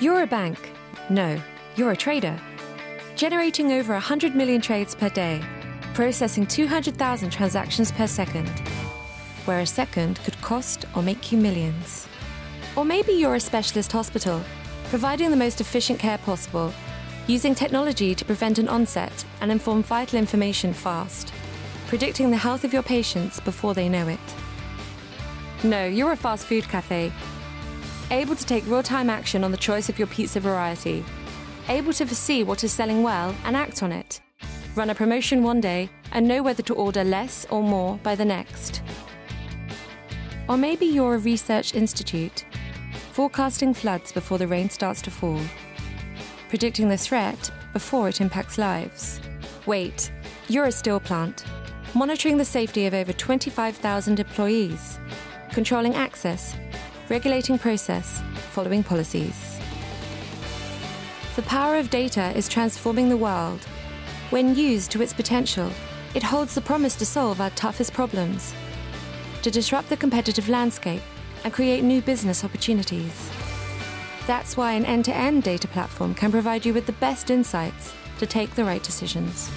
You're a bank. No, you're a trader. Generating over 100 million trades per day, processing 200,000 transactions per second, where a second could cost or make you millions. Or maybe you're a specialist hospital, providing the most efficient care possible, using technology to prevent an onset and inform vital information fast, predicting the health of your patients before they know it. No, you're a fast food cafe, able to take real time action on the choice of your pizza variety, able to foresee what is selling well and act on it, run a promotion one day and know whether to order less or more by the next. Or maybe you're a research institute, forecasting floods before the rain starts to fall, predicting the threat before it impacts lives. Wait, you're a steel plant, monitoring the safety of over 25,000 employees, controlling access, regulating process, following policies. The power of data is transforming the world. When used to its potential, it holds the promise to solve our toughest problems, to disrupt the competitive landscape and create new business opportunities. That's why an end to end data platform can provide you with the best insights to take the right decisions.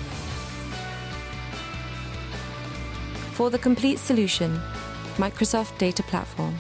For the complete solution, Microsoft Data Platform.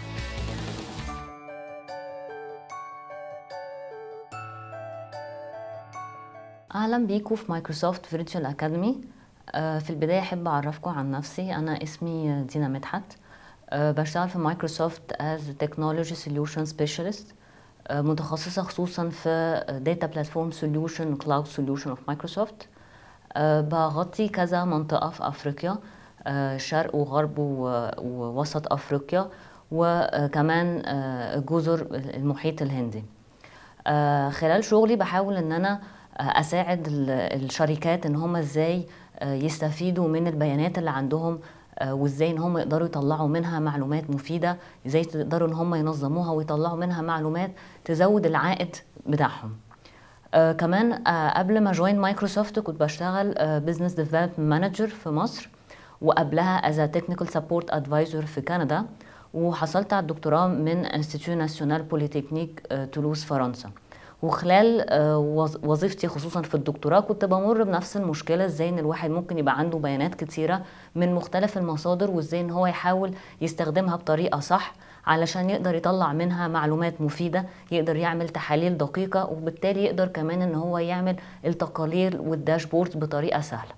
اهلا بيكم في مايكروسوفت فيرتشوال اكاديمي في البدايه احب اعرفكم عن نفسي انا اسمي دينا مدحت آه، بشتغل في مايكروسوفت از تكنولوجي سوليوشن سبيشالست متخصصه خصوصا في داتا بلاتفورم سوليوشن كلاود سوليوشن اوف مايكروسوفت بغطي كذا منطقه في افريقيا آه، شرق وغرب و- ووسط افريقيا وكمان آه، جزر المحيط الهندي آه، خلال شغلي بحاول ان انا آه، اساعد ال- الشركات ان هم ازاي آه، يستفيدوا من البيانات اللي عندهم آه، وازاي ان هم يقدروا يطلعوا منها معلومات مفيده ازاي يقدروا ان هم ينظموها ويطلعوا منها معلومات تزود العائد بتاعهم آه كمان آه قبل ما جوين مايكروسوفت كنت بشتغل بزنس ديفلوبمنت مانجر في مصر وقبلها از تكنيكال سبورت ادفايزر في كندا وحصلت على الدكتوراه من انستيتيو ناسيونال بوليتكنيك آه، تولوز فرنسا وخلال آه، وظ- وظيفتي خصوصا في الدكتوراه كنت بمر بنفس المشكله ازاي ان الواحد ممكن يبقى عنده بيانات كتيره من مختلف المصادر وازاي ان هو يحاول يستخدمها بطريقه صح علشان يقدر يطلع منها معلومات مفيده يقدر يعمل تحاليل دقيقه وبالتالي يقدر كمان ان هو يعمل التقارير والداشبورد بطريقه سهله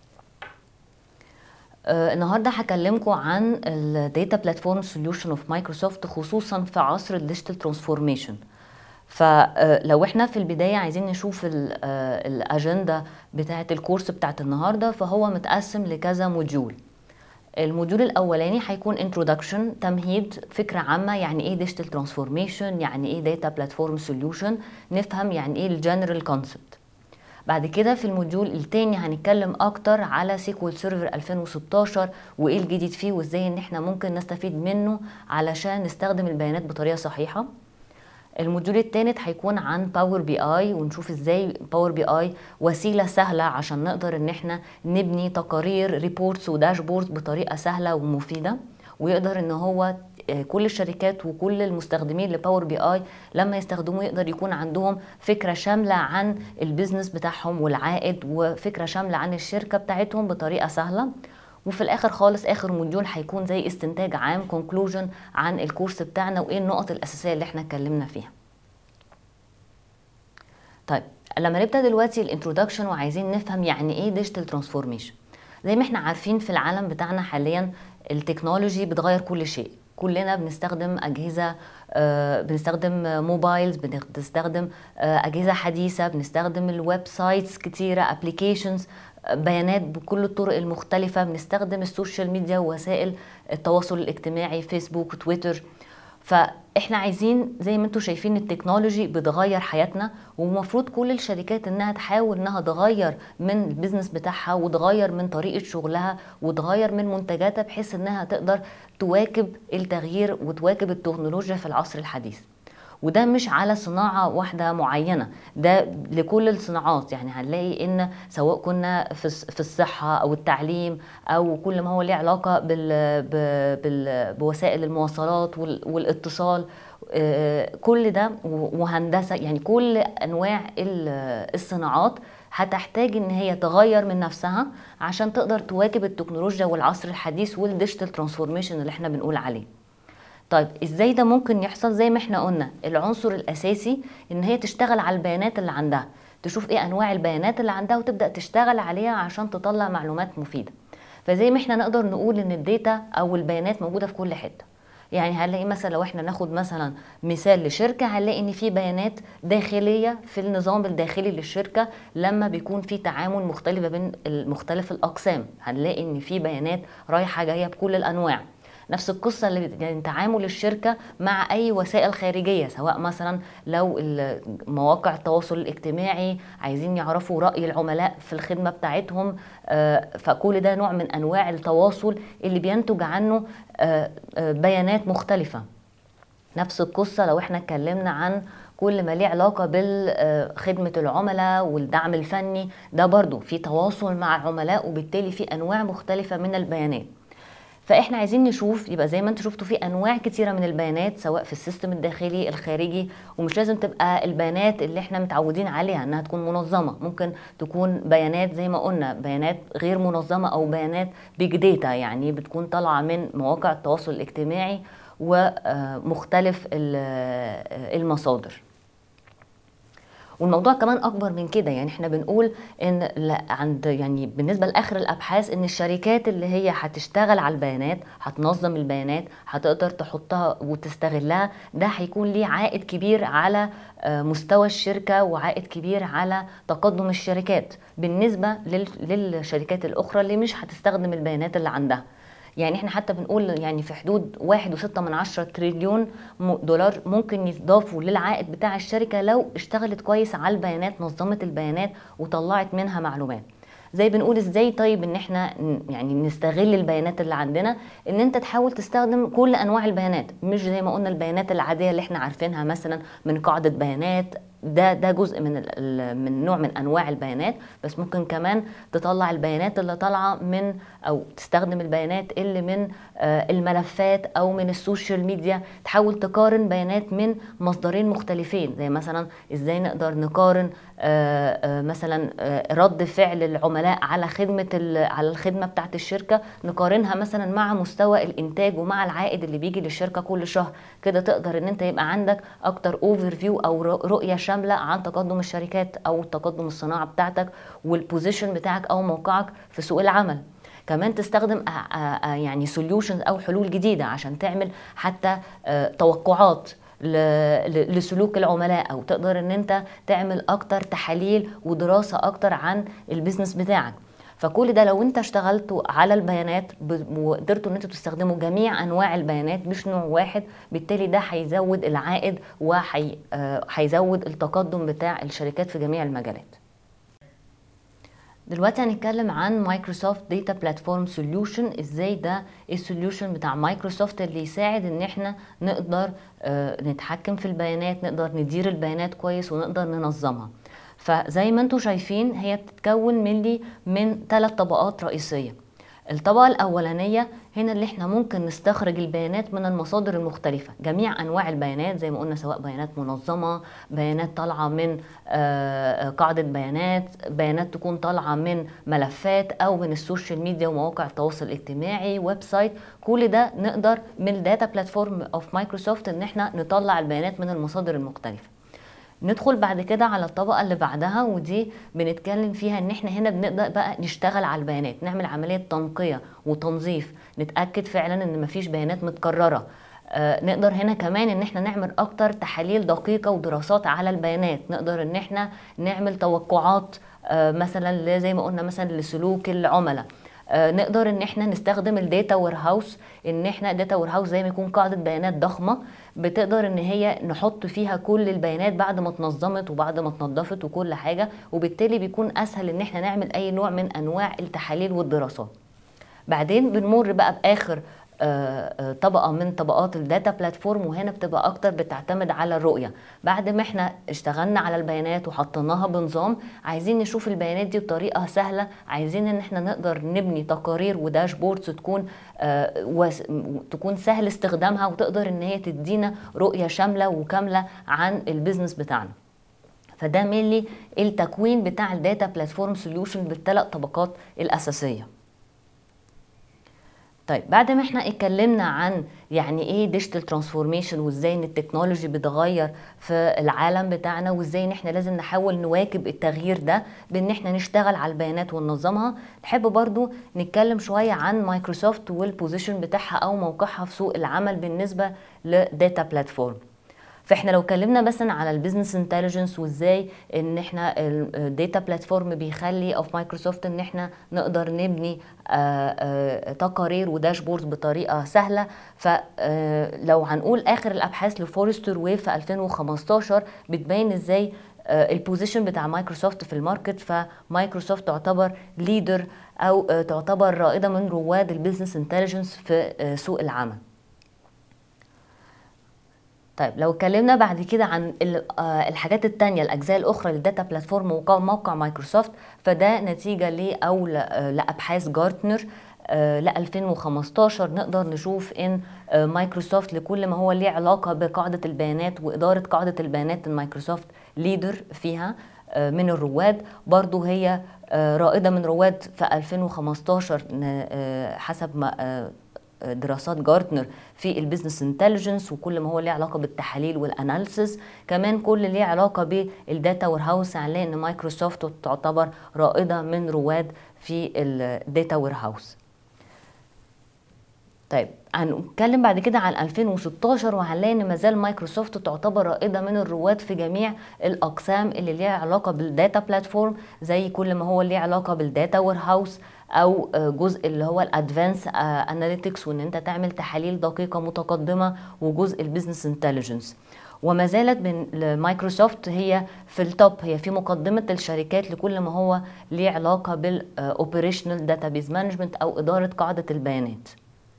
آه، النهارده هكلمكم عن الداتا بلاتفورم سوليوشن اوف مايكروسوفت خصوصا في عصر الديجيتال ترانسفورميشن فلو احنا في البدايه عايزين نشوف ال- آه، الاجنده بتاعه الكورس بتاعه النهارده فهو متقسم لكذا موديول الموديول الاولاني هيكون انترودكشن تمهيد فكره عامه يعني ايه ديجيتال ترانسفورميشن يعني ايه داتا بلاتفورم سوليوشن نفهم يعني ايه الجنرال كونسبت بعد كده في الموديول التاني هنتكلم اكتر على سيكوال سيرفر 2016 وايه الجديد فيه وازاي ان احنا ممكن نستفيد منه علشان نستخدم البيانات بطريقه صحيحه الموديول الثالث هيكون عن باور بي اي ونشوف ازاي باور بي اي وسيله سهله عشان نقدر ان احنا نبني تقارير ريبورتس وداشبوردز بطريقه سهله ومفيده ويقدر ان هو آه، كل الشركات وكل المستخدمين لباور بي اي لما يستخدموه يقدر يكون عندهم فكره شامله عن البيزنس بتاعهم والعائد وفكره شامله عن الشركه بتاعتهم بطريقه سهله وفي الاخر خالص اخر موديول هيكون زي استنتاج عام كونكلوجن عن الكورس بتاعنا وايه النقط الاساسيه اللي احنا اتكلمنا فيها طيب لما نبدا دلوقتي الانترودكشن وعايزين نفهم يعني ايه ديجيتال ترانسفورميشن زي ما احنا عارفين في العالم بتاعنا حاليا التكنولوجي بتغير كل شيء كلنا بنستخدم اجهزه آه، بنستخدم موبايلز بنستخدم آه، اجهزه حديثه بنستخدم الويب سايتس كتيره ابلكيشنز بيانات بكل الطرق المختلفه بنستخدم السوشيال ميديا ووسائل التواصل الاجتماعي فيسبوك وتويتر فاحنا عايزين زي ما انتم شايفين التكنولوجي بتغير حياتنا ومفروض كل الشركات انها تحاول انها تغير من البيزنس بتاعها وتغير من طريقه شغلها وتغير من منتجاتها بحيث انها تقدر تواكب التغيير وتواكب التكنولوجيا في العصر الحديث وده مش على صناعة واحدة معينة ده لكل الصناعات يعني هنلاقي ان سواء كنا في الص- في الصحة او التعليم او كل ما هو ليه علاقة بال ب- بال بوسائل المواصلات وال- والاتصال آه، كل ده وهندسه يعني كل انواع الصناعات هتحتاج ان هي تغير من نفسها عشان تقدر تواكب التكنولوجيا والعصر الحديث والديجيتال ترانسفورميشن اللي احنا بنقول عليه طيب ازاي ده ممكن يحصل زي ما احنا قلنا العنصر الاساسي ان هي تشتغل على البيانات اللي عندها تشوف ايه انواع البيانات اللي عندها وتبدا تشتغل عليها عشان تطلع معلومات مفيده فزي ما احنا نقدر نقول ان الداتا او البيانات موجوده في كل حته يعني هنلاقي مثلا لو احنا ناخد مثلا مثال لشركه هنلاقي ان في بيانات داخليه في النظام الداخلي للشركه لما بيكون في تعامل مختلف بين مختلف الاقسام هنلاقي ان في بيانات رايحه جايه بكل الانواع نفس القصة اللي يعني تعامل الشركة مع أي وسائل خارجية سواء مثلا لو مواقع التواصل الاجتماعي عايزين يعرفوا رأي العملاء في الخدمة بتاعتهم آه، فكل ده نوع من أنواع التواصل اللي بينتج عنه آه، آه، بيانات مختلفة نفس القصة لو احنا اتكلمنا عن كل ما ليه علاقة بخدمة العملاء والدعم الفني ده برضو في تواصل مع العملاء وبالتالي في أنواع مختلفة من البيانات فاحنا عايزين نشوف يبقى زي ما انتم شفتوا في انواع كتيره من البيانات سواء في السيستم الداخلي الخارجي ومش لازم تبقى البيانات اللي احنا متعودين عليها انها تكون منظمه ممكن تكون بيانات زي ما قلنا بيانات غير منظمه او بيانات بيج داتا يعني بتكون طالعه من مواقع التواصل الاجتماعي ومختلف المصادر والموضوع كمان اكبر من كده يعني احنا بنقول ان عند يعني بالنسبه لاخر الابحاث ان الشركات اللي هي هتشتغل على البيانات هتنظم البيانات هتقدر تحطها وتستغلها ده هيكون ليه عائد كبير على آه، مستوى الشركه وعائد كبير على تقدم الشركات بالنسبه للشركات الاخرى اللي مش هتستخدم البيانات اللي عندها يعني احنا حتى بنقول يعني في حدود واحد وستة من عشرة تريليون دولار ممكن يضافوا للعائد بتاع الشركة لو اشتغلت كويس على البيانات نظمت البيانات وطلعت منها معلومات زي بنقول ازاي طيب ان احنا يعني نستغل البيانات اللي عندنا ان انت تحاول تستخدم كل انواع البيانات مش زي ما قلنا البيانات العاديه اللي احنا عارفينها مثلا من قاعده بيانات ده ده جزء من من نوع من انواع البيانات بس ممكن كمان تطلع البيانات اللي طالعه من او تستخدم البيانات اللي من آه، الملفات او من السوشيال ميديا تحاول تقارن بيانات من مصدرين مختلفين زي مثلا ازاي نقدر نقارن آه، آه، مثلا رد فعل العملاء على خدمه على الخدمه بتاعت الشركه نقارنها مثلا مع مستوى الانتاج ومع العائد اللي بيجي للشركه كل شهر كده تقدر ان انت يبقى عندك اكتر اوفر فيو او رؤيه شامله عن تقدم الشركات او تقدم الصناعه بتاعتك والبوزيشن بتاعك او موقعك في سوق العمل كمان تستخدم يعني سوليوشنز او حلول جديده عشان تعمل حتى توقعات لسلوك العملاء او تقدر ان انت تعمل اكتر تحاليل ودراسه اكتر عن البيزنس بتاعك فكل ده لو انت اشتغلتوا على البيانات وقدرتوا ان انتوا تستخدموا جميع انواع البيانات مش نوع واحد بالتالي ده هيزود العائد وهيزود آه، التقدم بتاع الشركات في جميع المجالات دلوقتي هنتكلم عن مايكروسوفت داتا بلاتفورم سوليوشن ازاي ده السوليوشن بتاع مايكروسوفت اللي يساعد ان احنا نقدر آه، نتحكم في البيانات نقدر ندير البيانات كويس ونقدر ننظمها فزي ما انتم شايفين هي بتتكون مني من ثلاث طبقات رئيسيه الطبقة الأولانية هنا اللي احنا ممكن نستخرج البيانات من المصادر المختلفة جميع أنواع البيانات زي ما قلنا سواء بيانات منظمة بيانات طالعة من آه، قاعدة بيانات بيانات تكون طالعة من ملفات أو من السوشيال ميديا ومواقع التواصل الاجتماعي ويب سايت كل ده نقدر من الداتا بلاتفورم اوف مايكروسوفت ان احنا نطلع البيانات من المصادر المختلفة ندخل بعد كده على الطبقه اللي بعدها ودي بنتكلم فيها ان احنا هنا بنبدا بقى نشتغل على البيانات نعمل عمليه تنقيه وتنظيف نتاكد فعلا ان مفيش بيانات متكرره آه نقدر هنا كمان ان احنا نعمل اكتر تحاليل دقيقه ودراسات على البيانات نقدر ان احنا نعمل توقعات آه مثلا زي ما قلنا مثلا لسلوك العملاء آه نقدر ان احنا نستخدم الداتا وير هاوس ان احنا داتا وير هاوس زي ما يكون قاعده بيانات ضخمه بتقدر ان هي نحط فيها كل البيانات بعد ما اتنظمت وبعد ما اتنضفت وكل حاجه وبالتالي بيكون اسهل ان احنا نعمل اي نوع من انواع التحاليل والدراسات بعدين بنمر بقى باخر آه، طبقه من طبقات الداتا بلاتفورم وهنا بتبقى اكتر بتعتمد على الرؤيه بعد ما احنا اشتغلنا على البيانات وحطيناها بنظام عايزين نشوف البيانات دي بطريقه سهله عايزين ان احنا نقدر نبني تقارير وداشبوردز تكون آه تكون سهل استخدامها وتقدر ان هي تدينا رؤيه شامله وكامله عن البيزنس بتاعنا فده مينلي التكوين بتاع الداتا بلاتفورم سوليوشن بالثلاث طبقات الاساسيه طيب بعد ما احنا اتكلمنا عن يعني ايه ديجيتال ترانسفورميشن وازاي ان التكنولوجي بتغير في العالم بتاعنا وازاي ان احنا لازم نحاول نواكب التغيير ده بان احنا نشتغل على البيانات وننظمها نحب برضو نتكلم شويه عن مايكروسوفت والبوزيشن بتاعها او موقعها في سوق العمل بالنسبه لداتا بلاتفورم فاحنا لو اتكلمنا مثلا على البيزنس انتليجنس وازاي ان احنا الداتا بلاتفورم بيخلي او في مايكروسوفت ان احنا نقدر نبني آه، آه، تقارير وداشبورد بطريقه سهله فلو هنقول اخر الابحاث لفورستر ويف في 2015 بتبين ازاي البوزيشن بتاع مايكروسوفت في الماركت فمايكروسوفت تعتبر ليدر او تعتبر رائده من رواد البيزنس انتليجنس في سوق العمل طيب لو اتكلمنا بعد كده عن آه، الحاجات التانية الأجزاء الأخرى للداتا بلاتفورم وموقع مايكروسوفت فده نتيجة ل أو آه، لأبحاث جارتنر ل 2015 نقدر نشوف ان آه، مايكروسوفت لكل ما هو ليه علاقه بقاعده البيانات واداره قاعده البيانات مايكروسوفت ليدر فيها من الرواد برضو هي رائده من رواد في 2015 حسب ما دراسات جارتنر في البيزنس انتليجنس وكل ما هو ليه علاقه بالتحاليل والاناليسز كمان كل ليه علاقه بالداتا وير هاوس هنلاقي ان مايكروسوفت تعتبر رائده من رواد في الداتا وير هاوس طيب هنتكلم بعد كده عن 2016 وهنلاقي ان مازال مايكروسوفت تعتبر رائده من الرواد في جميع الاقسام اللي ليها علاقه بالداتا بلاتفورم زي كل ما هو ليه علاقه بالداتا وير هاوس او جزء اللي هو الادفانس اناليتكس وان انت تعمل تحاليل دقيقه متقدمه وجزء البيزنس انتليجنس وما زالت من مايكروسوفت هي في التوب هي في مقدمه الشركات لكل ما هو ليه علاقه بالاوبريشنال داتابيز مانجمنت او اداره قاعده البيانات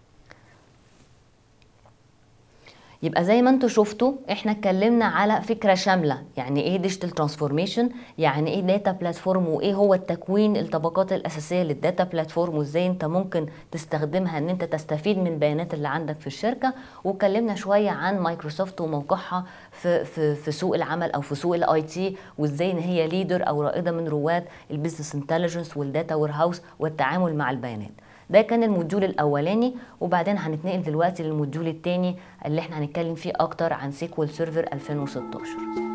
يبقى زي ما انتم شفتوا احنا اتكلمنا على فكره شامله يعني ايه ديجيتال ترانسفورميشن يعني ايه داتا بلاتفورم وايه هو التكوين الطبقات الاساسيه للداتا بلاتفورم وازاي انت ممكن تستخدمها ان انت تستفيد من البيانات اللي عندك في الشركه واتكلمنا شويه عن مايكروسوفت وموقعها في في في سوق العمل او في سوق الاي تي وازاي ان هي ليدر او رائده من رواد البيزنس انتليجنس والداتا وير هاوس والتعامل مع البيانات ده كان الموديول الاولاني وبعدين هنتنقل دلوقتي للموديول الثاني اللي احنا هنتكلم فيه اكتر عن سيكوال سيرفر 2016